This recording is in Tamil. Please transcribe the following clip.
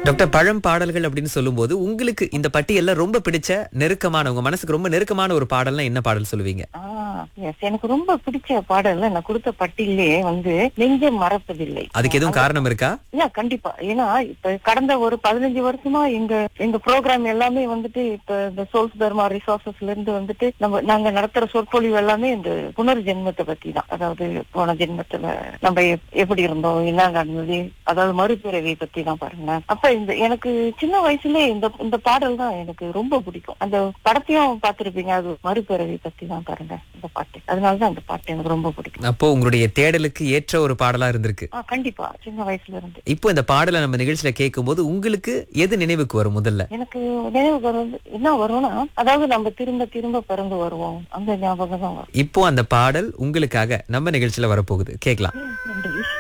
டாக்டர் பழம் பாடல்கள் அப்படின்னு சொல்லும்போது உங்களுக்கு இந்த பட்டியல்ல ரொம்ப பிடிச்ச நெருக்கமான உங்க மனசுக்கு ரொம்ப நெருக்கமான ஒரு பாடல்னா என்ன பாடல் சொல்லுவீங்க ஆஹ் yes எனக்கு ரொம்ப பிடிச்ச பாடல்ல நான் கொடுத்த பட்டியலே வந்து நெஞ்சம் மறப்பதில்லை அதுக்கு எதுவும் காரணம் இருக்கா Yeah, கண்டிப்பா ஏன்னா இப்ப கடந்த ஒரு பதினஞ்சு வருஷமா எங்க எங்க ப்ரோக்ராம் எல்லாமே வந்துட்டு இப்ப இந்த சோல்ஸ் தர்மா ரிசோர்சஸ்ல இருந்து வந்துட்டு நம்ம நாங்க நடத்துற சொற்பொழிவு எல்லாமே இந்த புனர்ஜென்மத்தை பத்தி தான் அதாவது போன ஜென்மத்துல நம்ம எப்- எப்படி இருந்தோம் என்ன நடந்தது அதாவது மறுபிறவியை பத்தி தான் பாருங்க அப்ப இந்த எனக்கு சின்ன வயசுல இந்த இந்த பாடல் தான் எனக்கு ரொம்ப பிடிக்கும் அந்த படத்தையும் பார்த்திருப்பீங்க அது மறுபிறவி பத்தி தான் பாருங்க இந்த பாட்டு அதனாலதான் அந்த பாட்டு எனக்கு ரொம்ப பிடிக்கும் அப்போ உங்களுடைய தேடலுக்கு ஏற்ற ஒரு பாடலா இருந்திருக்கு ஆஹ் கண்டிப்பா சின்ன வயசுல இருந்து இப்போ இந்த பாடலை நம்ம நிகழ்ச்சியில கேட்கும்போது உங்களுக்கு எது நினைவுக்கு வரும் முதல்ல எனக்கு நினைவு வரும் என்ன வரும்னா அதாவது நம்ம திரும்ப திரும்ப பிறந்து வருவோம் அந்த ஞாபகம் தான் வரும் இப்போ அந்த பாடல் உங்களுக்காக நம்ம நிகழ்ச்சியில வரப்போகுது கேட்கலாம் நன்றி